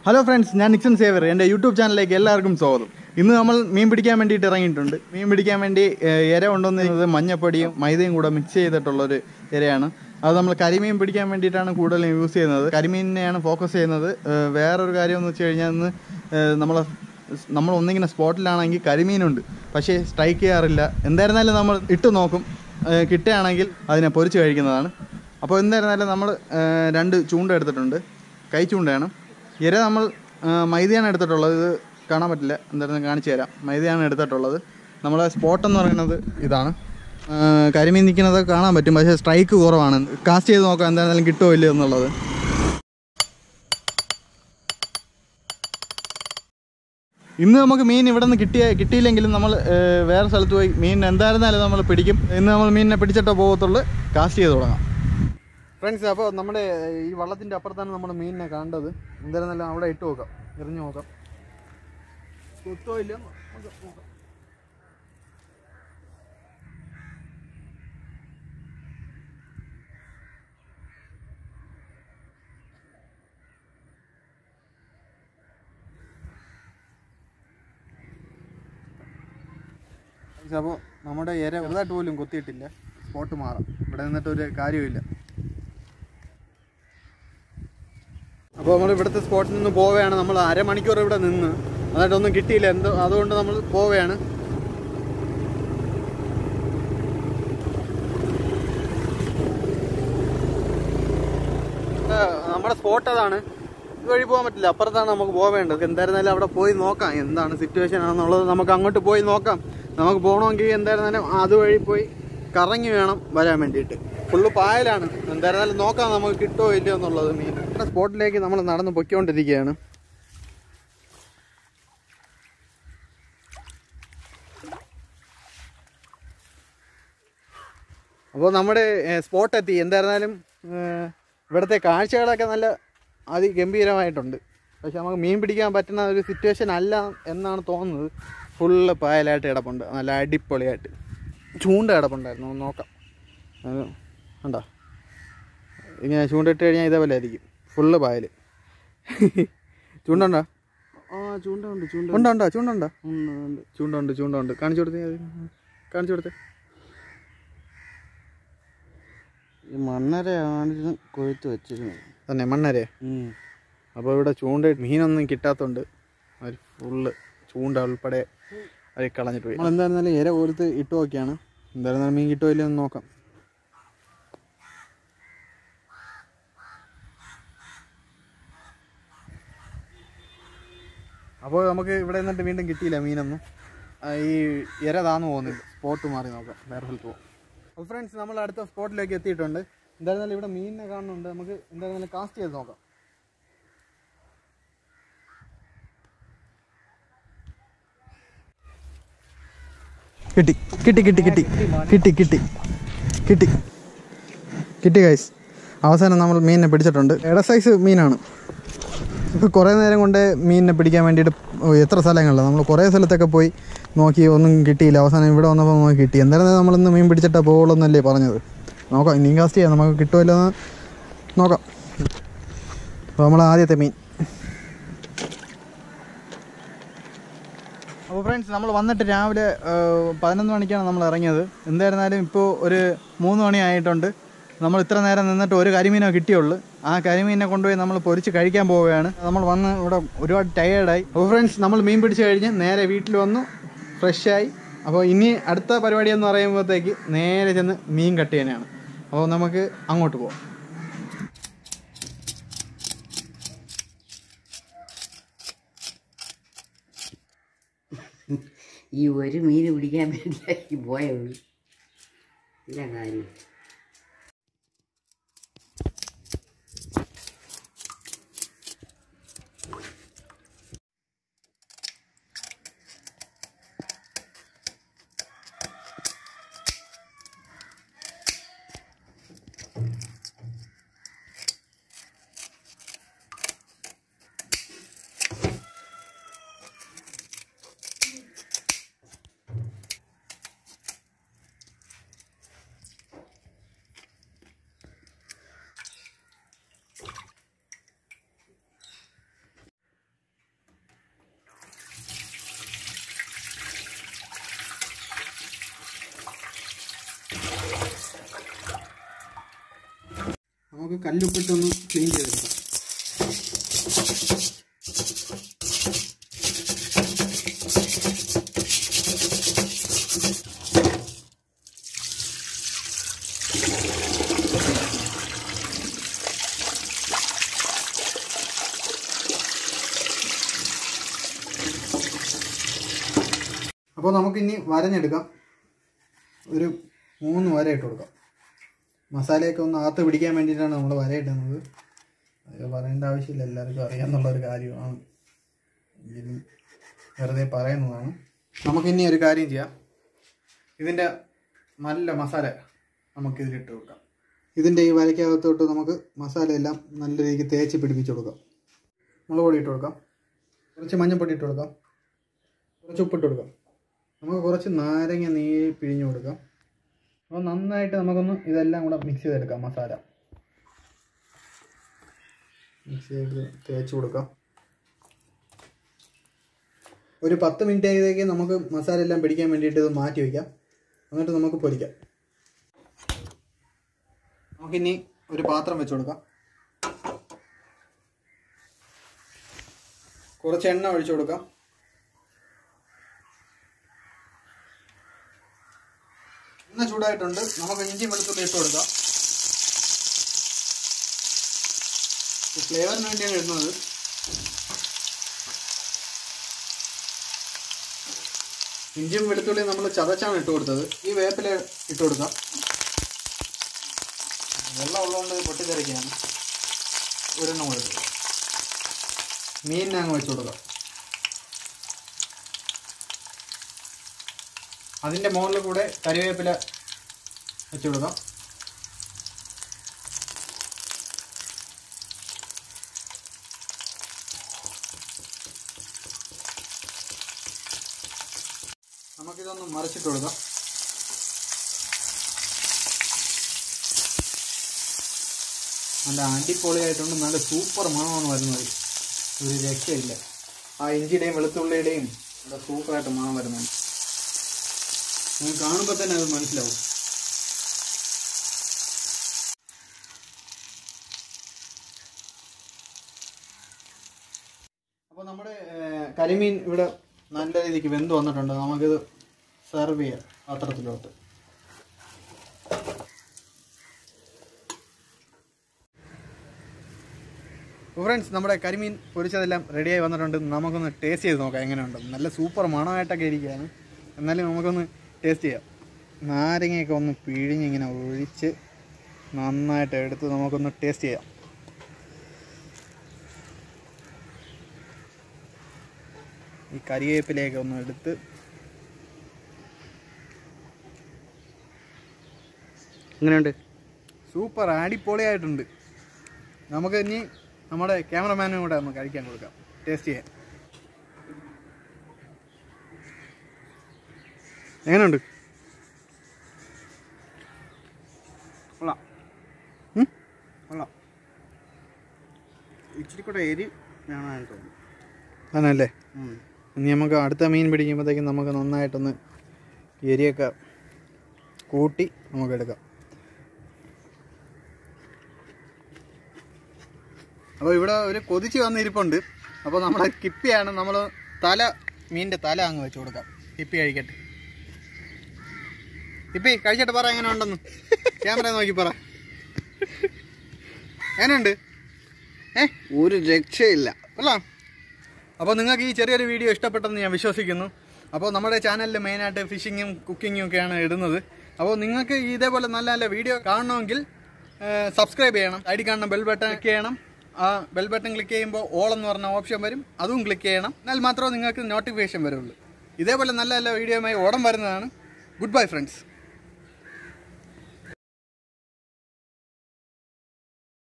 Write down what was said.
Hello friends ഞാൻ Nixon Xavier എൻ്റെ YouTube ചാനലിലേക്ക് എല്ലാവർക്കും സ്വാഗതം ഇന്ന് നമ്മൾ മീൻ പിടിക്കാൻ വേണ്ടിയിട്ട് ഇറങ്ങിയിട്ടുണ്ട് മീൻ പിടിക്കാൻ വേണ്ടി ഏഹ്, ഇര കൊണ്ടുവന്നിരുന്നത് മഞ്ഞപ്പൊടിയും മൈദയും കൂടെ മിക്സ് ചെയ്തിട്ടുള്ളൊരു ഇരയാണ് അത് നമ്മൾ കരിമീൻ പിടിക്കാൻ വേണ്ടിയിട്ടാണ് കൂടുതലും യൂസ് ചെയ്യുന്നത് കരിമീനിനെയാണ് ഫോക്കസ് ചെയ്യുന്നത് ഏഹ്, വേറൊരു കാര്യം എന്ന് വെച്ച് കഴിഞ്ഞാൽ ഇന്ന് ഏഹ്, നമ്മളെ നമ്മൾ ഒന്നിങ്ങനെ സ്പോട്ടിലാണെങ്കിൽ കരിമീനുണ്ട് പക്ഷേ സ്ട്രൈക്ക് ചെയ്യാറില്ല എന്തായിരുന്നാലും നമ്മൾ ഇട്ട് നോക്കും ഏഹ്, കിട്ടുകയാണെങ്കിൽ അതിനെ പൊരിച്ച് കഴിക്കുന്നതാണ് അപ്പോൾ എന്തായിരുന്നാലും നമ്മൾ ഏഹ്, രണ്ട് ചൂണ്ട എടുത്തിട്ടുണ്ട് കൈ ചൂണ്ടയാണ് ഇര നമ്മൾ ആ, മൈദയാണ് എടുത്തിട്ടുള്ളത് ഇത് കാണാൻ പറ്റില്ല എന്തായാലും കാണിച്ചു തരാം മൈദയാണ് എടുത്തിട്ടുള്ളത് നമ്മളെ സ്പോട്ട് എന്ന് പറയുന്നത് ഇതാണ് ആ, കരിമീൻ നിൽക്കുന്നത് കാണാൻ പറ്റും പക്ഷേ സ്ട്രൈക്ക് കുറവാണ് കാസ്റ്റ് ചെയ്ത് നോക്കാം എന്തായാലും കിട്ടുമോ ഇല്ലയോ എന്നുള്ളത് ഇന്ന് നമുക്ക് മീൻ ഇവിടെ നിന്ന് കിട്ടിയ കിട്ടിയില്ലെങ്കിലും നമ്മൾ ഏഹ്, വേറെ സ്ഥലത്ത് പോയി മീൻ എന്തായിരുന്നാലും നമ്മൾ പിടിക്കും ഇന്ന് നമ്മൾ മീനിനെ പിടിച്ചിട്ടേ പോകത്തുള്ളൂ കാസ്റ്റ് ചെയ്ത് തുടങ്ങാം ഫ്രണ്ട്സ് അപ്പോൾ നമ്മുടെ ഈ വള്ളത്തിൻ്റെ അപ്പുറത്താണ് നമ്മൾ മീനിനെ കണ്ടത് എന്തായിരുന്നാലും അവിടെ ഇട്ട് നോക്കാം എറിഞ്ഞു നോക്കാം കുത്തോ ഇല്ല നമുക്ക് നോക്കാം അപ്പോൾ നമ്മുടെ ഇര ചെറുതായിട്ട് പോലും കൊത്തിയിട്ടില്ല സ്പോട്ട് മാറാം ഇവിടെ നിന്നിട്ട് ഒരു കാര്യമില്ല അപ്പോൾ നമ്മൾ ഇവിടുത്തെ സ്പോട്ടിൽ നിന്ന് പോവുകയാണ് നമ്മൾ അരമണിക്കൂർ ഇവിടെ നിന്ന് എന്നിട്ടൊന്നും കിട്ടിയില്ല എന്തോ അതുകൊണ്ട് നമ്മൾ പോവുകയാണ് ആ, നമ്മുടെ സ്പോട്ട് അതാണ് ഇതുവഴി പോകാൻ പറ്റില്ല അപ്പുറത്താണ് നമുക്ക് പോവേണ്ടത് എന്തായിരുന്നാലും അവിടെ പോയി നോക്കാം എന്താണ് സിറ്റുവേഷൻ ആണെന്നുള്ളത് നമുക്ക് അങ്ങോട്ട് പോയി നോക്കാം നമുക്ക് പോകണമെങ്കിൽ എന്തായിരുന്നാലും അതുവഴി പോയി കറങ്ങി വേണം വരാൻ വേണ്ടിയിട്ട് ഫുള്ള് പായലാണ് എന്തായിരുന്നാലും നോക്കാം നമുക്ക് കിട്ടുമോ ഇല്ലയോ എന്നുള്ളത് മീൻ നമ്മുടെ സ്പോട്ടിലേക്ക് നമ്മൾ നടന്ന് പൊയ്ക്കൊണ്ടിരിക്കുകയാണ് അപ്പോൾ നമ്മുടെ സ്പോട്ട് എത്തി എന്തായിരുന്നാലും ഏഹ്, ഇവിടുത്തെ കാഴ്ചകളൊക്കെ നല്ല അതിഗംഭീരമായിട്ടുണ്ട് പക്ഷെ നമുക്ക് മീൻ പിടിക്കാൻ പറ്റുന്ന ഒരു സിറ്റുവേഷൻ അല്ല എന്നാണ് തോന്നുന്നത് ഫുള്ള് പായലായിട്ട് കിടപ്പുണ്ട് നല്ല അടിപൊളിയായിട്ട് ചൂണ്ട കിടപ്പുണ്ടായിരുന്നു ഒന്ന് നോക്കാം അത് കണ്ടോ ഇങ്ങനെ ചൂണ്ടിട്ട് കഴിഞ്ഞാൽ ഇതേപോലെ ആയിരിക്കും ഫുള്ള് പായൽ ചൂണ്ടുണ്ടോ ആ ചൂണ്ട ഉണ്ട് ചൂണ്ട ഉണ്ടോ ഉണ്ടോ ചൂണ്ട ഉണ്ടോ ഉണ്ട്, ഉണ്ട്. ചൂണ്ട ഉണ്ട് ചൂണ്ട ഉണ്ട് കാണിച്ചു കൊടുത്തേ അത്. കാണിച്ചു കൊടുത്തേ ഈ മണ്ണരയാണ് കൊഴുത്ത് വെച്ചിരുന്നത് തന്നെ മണ്ണരെ അപ്പോൾ ഇവിടെ ചൂണ്ട മീനൊന്നും കിട്ടാത്തതുകൊണ്ട് അവർ ഫുള്ള് ചൂണ്ട ഉൾപ്പെടെ അവർ കളഞ്ഞിട്ട് പോയി നമ്മൾ എന്തായിരുന്നാലും ഇര കോരത്ത് ഇട്ട് നോക്കിയാണ് എന്തായിരുന്നാലും മീൻ കിട്ടുമോ ഇല്ലയോ എന്ന് നോക്കാം അപ്പോൾ നമുക്ക് ഇവിടെ നിന്നിട്ട് വീണ്ടും കിട്ടിയില്ല മീനൊന്നും ആ, ഈ ഇര താന്ന് പോകുന്നില്ല സ്പോട്ട് മാറി നോക്കാം വേറെ സ്ഥലത്ത് പോകാം അപ്പോൾ ഫ്രണ്ട്സ് നമ്മൾ അടുത്ത സ്പോട്ടിലേക്ക് എത്തിയിട്ടുണ്ട് എന്തായിരുന്നാലും ഇവിടെ മീനിനെ കാണുന്നുണ്ട് നമുക്ക് എന്തായിരുന്നാലും കാസ്റ്റ് ചെയ്ത് നോക്കാം കിട്ടി കിട്ടി കിട്ടി കിട്ടി കിട്ടി കിട്ടി കിട്ടി കിട്ടി ഗൈസ് അവസാനം നമ്മൾ മീനിനെ പിടിച്ചിട്ടുണ്ട് ഇട സൈസ് മീനാണ് ഇപ്പോൾ കുറേ നേരം കൊണ്ട് മീനിനെ പിടിക്കാൻ വേണ്ടിയിട്ട് ഓ, എത്ര സ്ഥലങ്ങളിലാണ് നമ്മൾ കുറേ സ്ഥലത്തൊക്കെ പോയി നോക്കി ഒന്നും കിട്ടിയില്ല അവസാനം ഇവിടെ വന്നപ്പോൾ നോക്കി കിട്ടി എന്തായാലും നമ്മളിന്ന് മീൻ പിടിച്ചിട്ടാ പോകുള്ളൂ എന്നല്ലേ പറഞ്ഞത് നോക്കാം ഇനിയും കാസ്റ്റ് ചെയ്യാം നമുക്ക് കിട്ടുമല്ലോ എന്ന് നോക്കാം അപ്പോൾ നമ്മൾ ആദ്യത്തെ മീൻ അപ്പോൾ ഫ്രണ്ട്സ് നമ്മൾ വന്നിട്ട് രാവിലെ ഏഹ്, പതിനൊന്ന് മണിക്കാണ് നമ്മൾ ഇറങ്ങിയത് എന്തായിരുന്നാലും ഇപ്പോൾ ഒരു മൂന്ന് മണി ആയിട്ടുണ്ട് നമ്മൾ ഇത്ര നേരം നിന്നിട്ട് ഒരു കരിമീനോ കിട്ടിയുള്ളൂ ആ കരിമീനെ കൊണ്ടുപോയി നമ്മൾ പൊരിച്ച് കഴിക്കാൻ പോവുകയാണ് നമ്മൾ വന്ന് ഇവിടെ ഒരുപാട് ടയേർഡായി അപ്പോൾ ഫ്രണ്ട്സ് നമ്മൾ മീൻ പിടിച്ച് കഴിഞ്ഞ് നേരെ വീട്ടിൽ വന്നു ഫ്രഷായി അപ്പോൾ ഇനി അടുത്ത പരിപാടി എന്ന് പറയുമ്പോഴത്തേക്ക് നേരെ ചെന്ന് മീൻ കട്ട് ചെയ്യാനാണ് അപ്പോൾ നമുക്ക് അങ്ങോട്ട് പോകാം ഈ ഒരു മീൻ പിടിക്കാൻ വേണ്ടിയാക്കി പോയുള്ളൂ ഇല്ല കാര്യം നമുക്ക് കല്ലുപ്പിട്ടൊന്ന് ക്ലീൻ ചെയ്തെടുക്കാം അപ്പോൾ നമുക്കിനി വരഞ്ഞെടുക്കാം ഒരു മൂന്ന് വര ഇട്ട് കൊടുക്കാം മസാലയൊക്കെ ഒന്ന് അകത്ത് പിടിക്കാൻ വേണ്ടിയിട്ടാണ് നമ്മൾ വര ഇടുന്നത് അത് പറയേണ്ട ആവശ്യമില്ല എല്ലാവർക്കും അറിയാമെന്നുള്ള ഒരു കാര്യമാണ് എങ്കിലും വെറുതെ പറയുന്നതാണ് നമുക്കിനി ഒരു കാര്യം ചെയ്യാം ഇതിൻ്റെ നല്ല മസാല നമുക്ക് ഇതിലിട്ട് കൊടുക്കാം ഇതിൻ്റെ ഈ വരയ്ക്കകത്തോട്ട് നമുക്ക് മസാല എല്ലാം നല്ല രീതിക്ക് തേച്ച് പിടിപ്പിച്ച് കൊടുക്കാം മുളക് പൊടി ഇട്ട് കൊടുക്കാം കുറച്ച് മഞ്ഞൾപ്പൊടി ഇട്ട് കൊടുക്കാം കുറച്ച് ഉപ്പിട്ട് കൊടുക്കാം നമുക്ക് കുറച്ച് നാരങ്ങ നീര് പിഴിഞ്ഞ് കൊടുക്കാം അപ്പോൾ നന്നായിട്ട് നമുക്കൊന്ന് ഇതെല്ലാം കൂടെ മിക്സ് ചെയ്തെടുക്കാം മസാല മിക്സ് ചെയ്ത് തേച്ച് കൊടുക്കാം ഒരു പത്ത് മിനിറ്റ് ആയതേക്ക് നമുക്ക് മസാല എല്ലാം പിടിക്കാൻ വേണ്ടിയിട്ട് ഇത് മാറ്റി വയ്ക്കാം എന്നിട്ട് നമുക്ക് പൊരിക്കാം നമുക്കിനി ഒരു പാത്രം വെച്ച് കൊടുക്കാം കുറച്ച് എണ്ണ ഒഴിച്ചു കൊടുക്കാം എണ്ണ ചൂടായിട്ടുണ്ട് നമുക്ക് ഇഞ്ചി വെളുത്തുള്ളി ഇട്ട് കൊടുക്കാം ഫ്ലേവറിന് വേണ്ടിയാണ് ഇടുന്നത് ഇഞ്ചിയും വെളുത്തുള്ളിയും നമ്മൾ ചതച്ചാണ് ഇട്ട് കൊടുത്തത് ഈ വേപ്പില ഇട്ട് കൊടുക്കാം വെള്ളം ഉള്ളതുകൊണ്ട് പൊട്ടിത്തെറിക്കുകയാണ് ഒരെണ്ണം കൂടെ ഇട്ട് കൊടുക്കാം. മീനിനെ അങ്ങ് വെച്ച് കൊടുക്കാം അതിൻ്റെ മുകളിൽ കൂടെ കറിവേപ്പില വെച്ച് കൊടുക്കാം നമുക്കിതൊന്ന് മറിച്ചിട്ട് കൊടുക്കാം നല്ല അടിപൊളിയായിട്ടുണ്ട് നല്ല സൂപ്പർ മണമാണ് വരുന്നത് ഒരു രക്ഷയില്ല ആ ഇഞ്ചിയുടെയും വെളുത്തുള്ളിയുടെയും നല്ല സൂപ്പറായിട്ട് മണം വരുന്നുണ്ട് നിങ്ങൾക്ക് കാണുമ്പോൾ തന്നെ അത് മനസ്സിലാവും അപ്പോൾ നമ്മുടെ ഏഹ്, കരിമീൻ ഇവിടെ നല്ല രീതിക്ക് വെന്ത് വന്നിട്ടുണ്ട് നമുക്കിത് സെർവ് ചെയ്യാം പാത്രത്തിലോട്ട് ഫ്രണ്ട്സ് നമ്മുടെ കരിമീൻ പൊരിച്ചതെല്ലാം റെഡിയായി വന്നിട്ടുണ്ട് നമുക്കൊന്ന് ടേസ്റ്റ് ചെയ്ത് നോക്കാം എങ്ങനെയുണ്ടെന്ന് നല്ല സൂപ്പർ മണമായിട്ടൊക്കെ ഇരിക്കുകയാണ് എന്നാലും നമുക്കൊന്ന് ടേസ്റ്റ് ചെയ്യാം നാരങ്ങയൊക്കെ ഒന്ന് പിഴിഞ്ഞിങ്ങനെ ഒഴിച്ച് നന്നായിട്ട് എടുത്ത് നമുക്കൊന്ന് ടേസ്റ്റ് ചെയ്യാം ഈ കരിവേപ്പിലയൊക്കെ ഒന്ന് എടുത്ത് എങ്ങനെയുണ്ട് സൂപ്പർ അടിപൊളിയായിട്ടുണ്ട് നമുക്ക് ഇനി നമ്മുടെ ക്യാമറമാനും കൂടെ ഒന്ന് കഴിക്കാൻ കൊടുക്കാം ടേസ്റ്റ് ചെയ്യാൻ എങ്ങനെയുണ്ട് കൊള്ളാം ഉം? കൊള്ളാം ഇച്ചിരി കൂടെ എരി വേണമെന്ന് തോന്നുന്നു ആണല്ലേ ഉം. ഇനി നമുക്ക് അടുത്ത മീൻ പിടിക്കുമ്പോഴത്തേക്കും നമുക്ക് നന്നായിട്ടൊന്ന് എരിയൊക്കെ കൂട്ടി നമുക്ക് എടുക്കാം അപ്പോൾ ഇവിടെ ഒരു കൊതിച്ച് വന്നിരിപ്പുണ്ട് അപ്പോൾ നമ്മുടെ കിപ്പിയാണ് നമ്മൾ തല മീനിൻ്റെ തല അങ്ങ് വെച്ച് കൊടുക്കാം കിപ്പി കഴിക്കട്ടെ കിപ്പി കഴിച്ചിട്ട് പറ എങ്ങനെ ഉണ്ടെന്ന് ക്യാമറ നോക്കി പറ എങ്ങനെയുണ്ട് ഏ ഒരു രക്ഷയില്ല അല്ല അപ്പോൾ നിങ്ങൾക്ക് ഈ ചെറിയൊരു വീഡിയോ ഇഷ്ടപ്പെട്ടെന്ന് ഞാൻ വിശ്വസിക്കുന്നു അപ്പോൾ നമ്മുടെ ചാനലിൽ മെയിനായിട്ട് ഫിഷിങ്ങും കുക്കിങ്ങും ഒക്കെയാണ് ഇടുന്നത് അപ്പോൾ നിങ്ങൾക്ക് ഇതേപോലെ നല്ല നല്ല വീഡിയോ കാണണമെങ്കിൽ സബ്സ്ക്രൈബ് ചെയ്യണം ഐ ഡി കാണുന്ന ബെൽ ബട്ടൺ ക്ലിക്ക് ചെയ്യണം ആ ബെൽ ബട്ടൺ ക്ലിക്ക് ചെയ്യുമ്പോൾ ഓൾ എന്ന് പറഞ്ഞ ഓപ്ഷൻ വരും അതും ക്ലിക്ക് ചെയ്യണം എന്നാൽ മാത്രമേ നിങ്ങൾക്ക് നോട്ടിഫിക്കേഷൻ വരുള്ളൂ ഇതേപോലെ നല്ല നല്ല വീഡിയോയുമായി ഓടം വരുന്നതാണ് ഗുഡ് ബൈ ഫ്രണ്ട്സ്